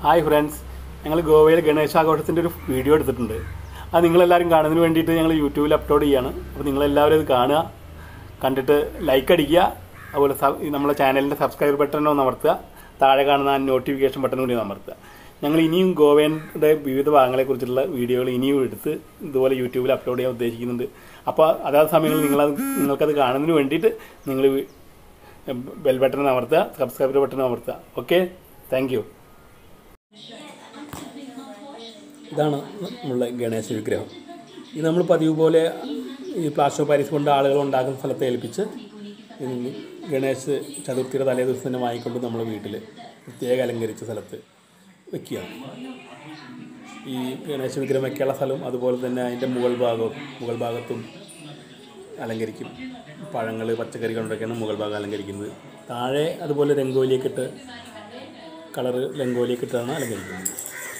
Hi friends ഞങ്ങൾ ഗോവയിൽ ഗണേശാഘോഷത്തിൻ്റെ ഒരു വീഡിയോ എടുത്തിട്ടുണ്ട് അത് നിങ്ങളെല്ലാവരും കാണുന്നതിന് വേണ്ടിയിട്ട് ഞങ്ങൾ യൂട്യൂബിൽ അപ്ലോഡ് ചെയ്യാണ് അപ്പോൾ നിങ്ങളെല്ലാവരും അത് കാണുക കണ്ടിട്ട് ലൈക്ക് അടിക്കുക അതുപോലെ സ- ഈ നമ്മളെ ചാനലിൻ്റെ സബ്സ്ക്രൈബ് ബട്ടൺ ഒന്ന് അമർത്തുക താഴെ കാണുന്ന ആ നോട്ടിഫിക്കേഷൻ ബട്ടൺ കൂടി ഒന്ന് അമർത്തുക ഞങ്ങൾ ഇനിയും ഗോവയുടെ വിവിധ ഭാഗങ്ങളെക്കുറിച്ചുള്ള വീഡിയോകൾ ഇനിയും എടുത്ത് ഇതുപോലെ യൂട്യൂബിൽ അപ്ലോഡ് ചെയ്യാൻ ഉദ്ദേശിക്കുന്നുണ്ട് അപ്പോൾ അതാത് സമയങ്ങളിൽ നിങ്ങളത് നിങ്ങൾക്കത് കാണുന്നതിന് വേണ്ടിയിട്ട് നിങ്ങൾ ബെൽ ബട്ടൺ അമർത്തുക സബ്സ്ക്രൈബ് ബട്ടൺ അമർത്തുക ഓക്കെ താങ്ക് യു ഇതാണ് നമ്മളുടെ ഗണേശ വിഗ്രഹം ഇത് നമ്മൾ പതിവ് പോലെ ഈ പ്ലാസ്റ്റർ പാരീസ് കൊണ്ട് ആളുകൾ ഉണ്ടാക്കുന്ന സ്ഥലത്ത് ഏൽപ്പിച്ച് ഇത് ഗണേശ് ചതുർത്ഥിയുടെ തലേ ദിവസം തന്നെ വാങ്ങിക്കൊണ്ട് നമ്മൾ വീട്ടിൽ പ്രത്യേക അലങ്കരിച്ച സ്ഥലത്ത് വെക്കുകയാണ് ഈ ഗണേശ വിഗ്രഹം വെക്കാനുള്ള സ്ഥലവും അതുപോലെ തന്നെ അതിൻ്റെ മുകൾ ഭാഗവും മുകൾ ഭാഗത്തും അലങ്കരിക്കും പഴങ്ങൾ പച്ചക്കറികൾ കൊണ്ടൊക്കെയാണ് മുകൾ ഭാഗം അലങ്കരിക്കുന്നത് താഴെ അതുപോലെ രംഗോലിയൊക്കെ ഇട്ട് കളറ് രംഗോലിയൊക്കെ ഇട്ടാണ് അലങ്കരിക്കുന്നത്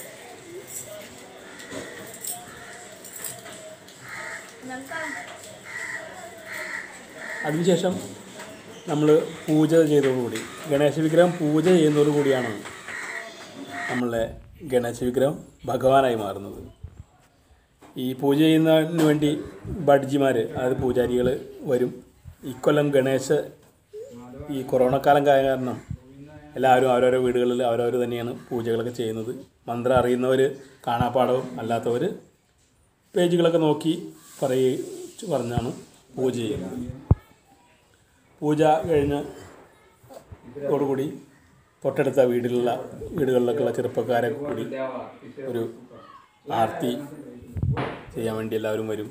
അതിനുശേഷം നമ്മൾ പൂജ ചെയ്തതോടുകൂടി ഗണേശ വിഗ്രഹം പൂജ ചെയ്യുന്നതോടുകൂടിയാണ് നമ്മളെ ഗണേശ വിഗ്രഹം ഭഗവാനായി മാറുന്നത് ഈ പൂജ ചെയ്യുന്നതിന് വേണ്ടി ഭട്ജിമാർ അതായത് പൂജാരികൾ വരും ഇക്കൊല്ലം ഗണേശ ഈ കൊറോണ കാലം കായ കാരണം എല്ലാവരും അവരവരുടെ വീടുകളിൽ അവരവർ തന്നെയാണ് പൂജകളൊക്കെ ചെയ്യുന്നത് മന്ത്രം അറിയുന്നവർ കാണാപ്പാടവും അല്ലാത്തവർ പേജുകളൊക്കെ നോക്കി പറയ പറഞ്ഞാണ് പൂജ ചെയ്യുന്നത് പൂജ കഴിഞ്ഞ് ോടുകൂടി തൊട്ടടുത്ത വീട്ടിലുള്ള വീടുകളിലൊക്കെയുള്ള ചെറുപ്പക്കാരെ കൂടി ഒരു ആർത്തി ചെയ്യാൻ വേണ്ടി എല്ലാവരും വരും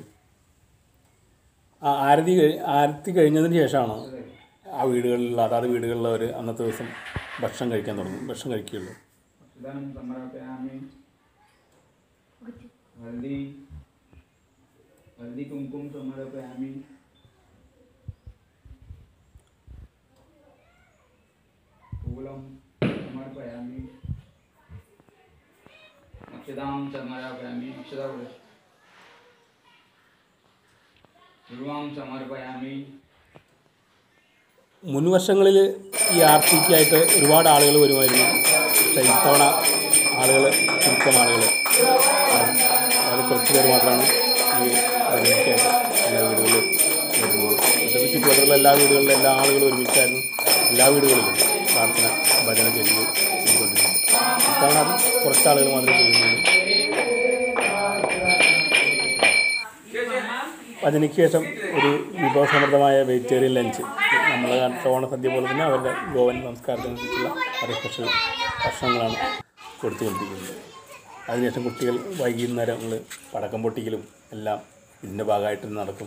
ആ ആരതി കഴി ആരതി കഴിഞ്ഞതിന് ശേഷമാണ് ആ വീടുകളിലുള്ള അതാത് വീടുകളിലുള്ളവർ അന്നത്തെ ദിവസം ഭക്ഷണം കഴിക്കാൻ തുടങ്ങും ഭക്ഷണം കഴിക്കുകയുള്ളൂ इदानीं समर्पयामि हल्दी हल्दी कुङ्कुम समर्पयामि फूलं समर्पयामि अक्षतां समर्पयामि अक्षता ध्रुवां समर्पयामि മുൻ വർഷങ്ങളിൽ ഈ ആർത്തിക്കായിട്ട് ഒരുപാട് ആളുകൾ വരുമായിരുന്നു പക്ഷേ ഇത്തവണ ആളുകൾ ചുരുക്കം ആളുകൾ അത് കുറച്ച് പേര് മാത്രമാണ് ഈ ആർത്തിക്കായിട്ട് എല്ലാ വീടുകളിലും വരുന്നത് പക്ഷേ ചുറ്റുവട്ടത്തുള്ള എല്ലാ വീടുകളിലും എല്ലാ ആളുകളും ഒരുമിച്ചായിരുന്നു എല്ലാ വീടുകളിലും പ്രാർത്ഥന ഭജന ചെയ്തു ചെയ്തുകൊണ്ടിരുന്നത് ഇത്തവണ അത് കുറച്ച് ആളുകൾ മാത്രമേ ചെയ്യുന്നുള്ളൂ അതിന് ശേഷം ഒരു വിഭവസമൃദ്ധമായ വെജിറ്റേറിയൻ ലഞ്ച് നമ്മൾ ഓണസദ്യ പോലെ തന്നെ അവരുടെ ഗോവൻ സംസ്കാരത്തിനനുസരിച്ചുള്ള ഒരു സ്പെഷ്യൽ ഭക്ഷണങ്ങളാണ് കൊടുത്തുകൊണ്ടിരിക്കുന്നത് അതിനുശേഷം കുട്ടികൾ വൈകുന്നേരങ്ങൾ പടക്കം പൊട്ടിക്കലും എല്ലാം ഇതിൻ്റെ ഭാഗമായിട്ട് നടക്കും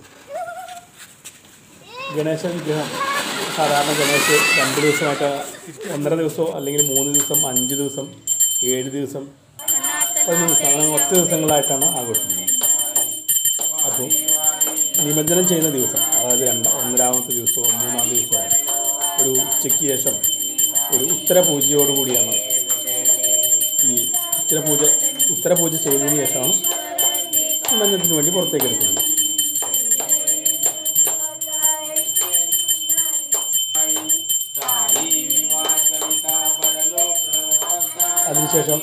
ഗണേശ വിഗ്രഹം സാധാരണ ഗണേശ് രണ്ട് ദിവസമായിട്ട് ഒന്നര ദിവസമോ അല്ലെങ്കിൽ മൂന്ന് ദിവസം അഞ്ച് ദിവസം ഏഴ് ദിവസം പതിനൊന്ന് ദിവസം അങ്ങനെ ഒറ്റ ദിവസങ്ങളായിട്ടാണ് ആഘോഷിക്കുന്നത് അപ്പോൾ നിമജ്ജനം ചെയ്യുന്ന ദിവസം അതായത് രണ്ട് ഒന്നരാമത്തെ ദിവസമോ മൂന്നാം ദിവസമോ ഒരു ഉച്ചയ്ക്ക് ശേഷം ഒരു ഉത്തര പൂജയോടുകൂടിയാണ് ഈ ഉത്തര പൂജ ഉത്തര പൂജ ചെയ്തതിന് ശേഷമാണ് നിമജ്ജനത്തിന് വേണ്ടി പുറത്തേക്ക് എടുക്കുന്നത് അതിനുശേഷം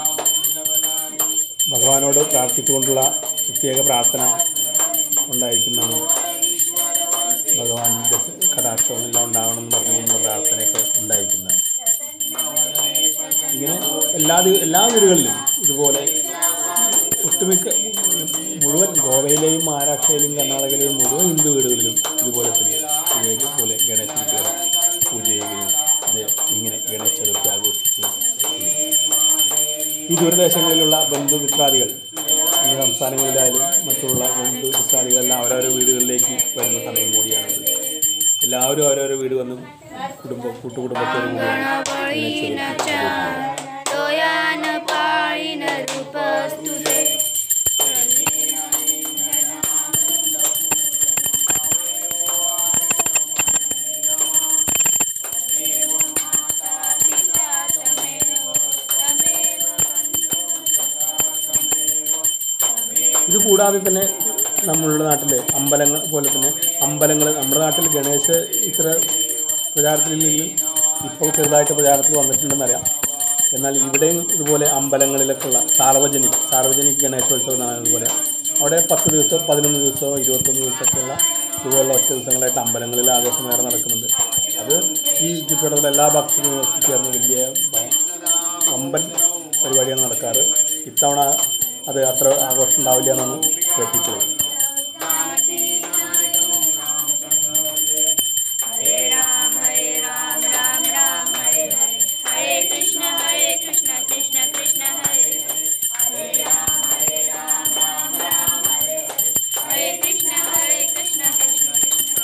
ഭഗവാനോട് പ്രാർത്ഥിച്ചുകൊണ്ടുള്ള പ്രത്യേക പ്രാർത്ഥന ഉണ്ടായിരിക്കുന്നതാണ് ഭഗവാന്റെ കടാക്ഷവും എല്ലാം ഉണ്ടാവണം എന്ന് പറഞ്ഞുകൊണ്ടുള്ള പ്രാർത്ഥനയൊക്കെ ഉണ്ടായിരിക്കുന്നതാണ് ഇങ്ങനെ എല്ലാ ദി- എല്ലാ വീടുകളിലും ഇതുപോലെ ഒട്ടുമിക്ക മുഴുവൻ ഗോവയിലെയും മഹാരാഷ്ട്രയിലെയും കർണാടകയിലെയും മുഴുവൻ ഹിന്ദു വീടുകളിലും ഇതുപോലെ തന്നെ ഇതേപോലെ ഗണേശ വിഗ്രഹം പൂജ ചെയ്യുകയും ഇത് ഇങ്ങനെ ഗണേശ ചതുർത്ഥി ആഘോഷിക്കുകയും ചെയ്യും ഈ ദൂരദേശങ്ങളിലുള്ള ബന്ധുമിത്രാദികൾ ഈ സംസ്ഥാനങ്ങളിലായാലും മറ്റുള്ള ബന്ധുമിത്രാദികളെല്ലാം അവരവരുടെ വീടുകളിലേക്ക് വരുന്ന സമയം കൂടിയാണിത് എല്ലാവരും അവരവരുടെ വീട് വന്ന് കുടുംബം കൂട്ടുകുടുംബത്തോടു കൂടിയാണ് पाळीन च तोयान पाळीन रूपस्तु ते ഇത് കൂടാതെ തന്നെ നമ്മളുടെ നാട്ടിൽ അമ്പലങ്ങൾ പോലെ തന്നെ അമ്പലങ്ങൾ നമ്മുടെ നാട്ടിൽ ഗണേശ് ഇത്ര പ്രചാരത്തിലില്ലെങ്കിൽ ഇപ്പോൾ ചെറുതായിട്ട് പ്രചാരത്തിൽ വന്നിട്ടുണ്ടെന്നറിയാം എന്നാൽ ഇവിടെയും ഇതുപോലെ അമ്പലങ്ങളിലൊക്കെയുള്ള സാർവജനിക് സാർവജനിക് ഗണേശോത്സവം എന്നാണ് അതുപോലെ അവിടെ പത്ത് ദിവസം പതിനൊന്ന് ദിവസമോ ഇരുപത്തൊന്ന് ദിവസമൊക്കെയുള്ള ഇതുപോലുള്ള ഒറ്റ ദിവസങ്ങളായിട്ട് അമ്പലങ്ങളിൽ ആഘോഷം വേറെ നടക്കുന്നുണ്ട് അത് ഈ ചുറ്റുവട്ടത്തുള്ള എല്ലാ ഭക്തരും ചേർന്ന് വലിയ ഭ- വമ്പൻ പരിപാടിയാണ് നടക്കാറ് ഇത്തവണ അത് അത്ര ആഘോഷം ഉണ്ടാവില്ല എന്നാണ് കേൾപ്പിച്ചത് हरे राम हरे राम राम राम हरे हरे हरे कृष्ण हरे कृष्ण कृष्ण कृष्ण हरे हरे राम हरे राम राम राम हरे हरे हरे कृष्ण हरे कृष्ण कृष्ण कृष्ण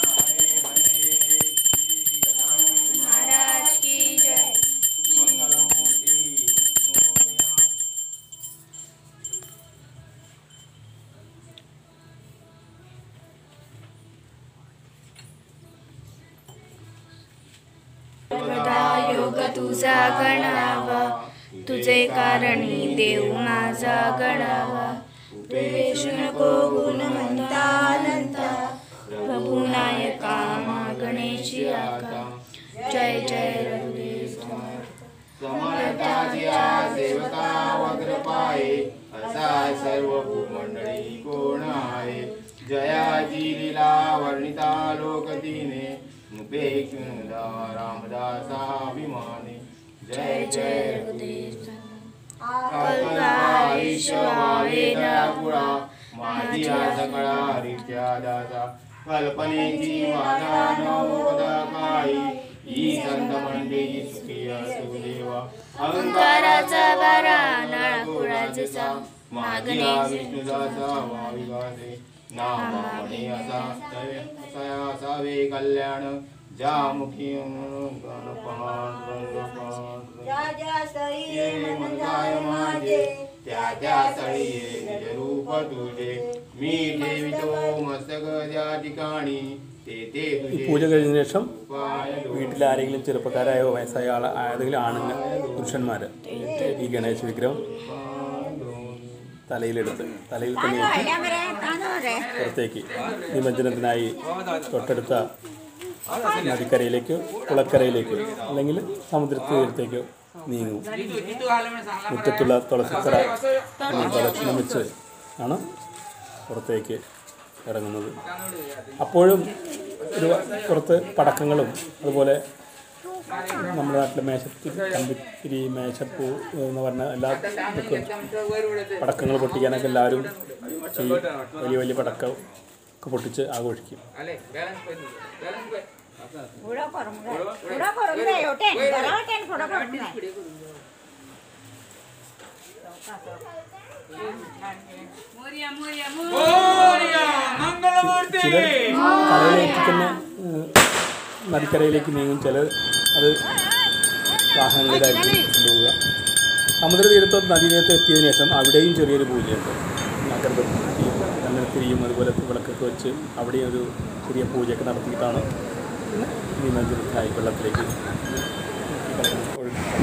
महाराज की जय सर्वदा योग तुझा गणावा तुझे कारणी देव माझा गणावा तुझे नको गुणवंता अनंता प्रभू नायका मा गणेशी आका जय जय रघुदेव समर्थाच्या सेवका वग्रपाये असा सर्व भूमंडळी कोण आहे जयाची लीला वर्णिता लोकतीने मुपेक्षुदा रामदासा अभिमाने जय जय रघुदेव कल्पा ईश्वा वेदपुरा माझी सकळा रित्या दासा कल्पनेची माझा नवोदा काही ही संत मंडळी सुखी असू देवा ओंकाराचा वारा नळकुळाचा मागणे मागणे विष्णुदासा वाविगासे नामामणी असा असा असावे कल्याण ज्या मुखी ये मनकाय माझे त्या त्या स्थळी ये निज रूप तुझे मी ठेवितो मस्तक त्या ठिकाणी ते ते ഈ तुझे പൂജ കഴിഞ്ഞ ശേഷം उपाय വീട്ടിൽ ആരെങ്കിലും ചെറുപ്പക്കാരായോ വയസ്സായ ആൾ ഏതെങ്കിലും ആണുങ്ങൾ പുരുഷന്മാർ ഈ ഗണേശ വിഗ്രഹം തലയിലെടുത്ത് തലയിൽ തന്നെ വെച്ച് പുറത്തേക്ക് നിമജ്ജനത്തിനായി തൊട്ടടുത്ത നദിക്കരയിലേക്കോ കുളക്കരയിലേക്കോ അല്ലെങ്കിൽ സമുദ്രത്തീരത്തേക്കോ നീങ്ങും മുറ്റത്തുള്ള തുളസിക്കര എന്ന പ്രദക്ഷിണം വെച്ച് ആണ് പുറത്തേക്ക് ഇറങ്ങുന്നത് അപ്പോഴും ഒരു പുറത്ത് പടക്കങ്ങളും അതുപോലെ നമ്മുടെ നാട്ടിലെ മേശത്തിൽ കമ്പിത്തിരി മേശപ്പൂ എന്ന് പറഞ്ഞ എല്ലാ ഇതൊക്കെ പടക്കങ്ങൾ പൊട്ടിക്കാനൊക്കെ എല്ലാവരും ചെയ്യും വലിയ വലിയ പടക്കം ഒക്കെ പൊട്ടിച്ച് ആഘോഷിക്കും पुढं करून घे. पुढं करून घे, होटेल. जरा होटेल, पुढं करून घे. ചിലർ കരയിലേക്ക് തന്നെ ഏഹ്, നദിക്കരയിലേക്ക് നീങ്ങും ചിലർ അത് വാഹനങ്ങളിലായിരിക്കും കൊണ്ടുപോവുക സമുദ്രതീരത്തോ നദീതീരത്തോ എത്തിയതിനു ശേഷം അവിടെയും ചെറിയൊരു പൂജയുണ്ട് അഗർബത്തിയും കണ്ണത്തിരിയും അതുപോലെ വിളക്കൊക്കെ വെച്ച് അവിടെയും ഒരു ചെറിയ പൂജയൊക്കെ നടത്തിയിട്ടാണ് നിമജ്ജനത്തിനായി വെള്ളത്തിലേക്ക് ഒഴുകുന്നത്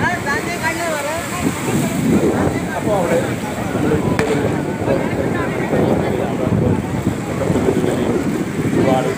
അപ്പോൾ അവിടെ നമ്മൾ ഒരുപാട്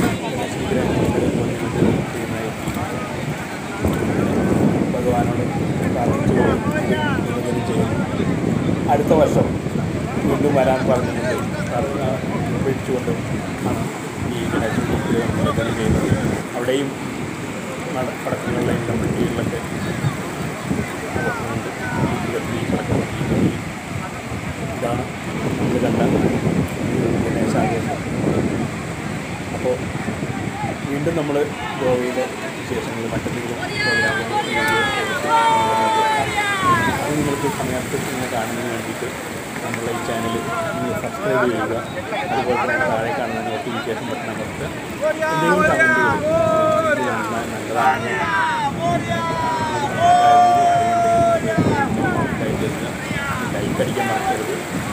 ഭഗവാനോട് പ്രാർത്ഥിച്ചു നിവേദനം ചെയ്യുന്നു അടുത്ത വർഷം വീണ്ടും വരാൻ പറഞ്ഞിട്ടുണ്ട് പ്രാർത്ഥന ഉപേക്ഷിച്ചുകൊണ്ട് ആണ് ഈ ഗണേശ വിഗ്രഹം നിവേദനം ചെയ്യുന്നത് അവിടെയും നട- പടക്കങ്ങളിലെ കമ്മിറ്റികളിലൊക്കെ നടക്കുന്നുണ്ട് ഈ പടക്കം പൊട്ടിക്കുന്നത്. ഇതാണ് നമ്മൾ കണ്ട ഗണേശാഘോഷം അപ്പോൾ വീണ്ടും നമ്മൾ ഗോവയിലെ വിശേഷങ്ങൾ മറ്റെന്തെങ്കിലും പ്രോഗ്രാമുകൾ അത് നിങ്ങൾക്ക് സമയത്ത് നിങ്ങൾ കാണുന്നതിന് വേണ്ടിയിട്ട് നമ്മളെ ഈ ചാനൽ നിങ്ങൾ സബ്സ്ക്രൈബ് ചെയ്യുക അതുപോലെ തന്നെ താഴെ കാണുന്ന നോട്ടിഫിക്കേഷൻ ബട്ടൺ അമർത്തുക എന്തെങ്കിലും കമൻറ്റുകൾ നല്ലതാണ് ലൈക്ക് അടിക്കാൻ മറക്കരുത്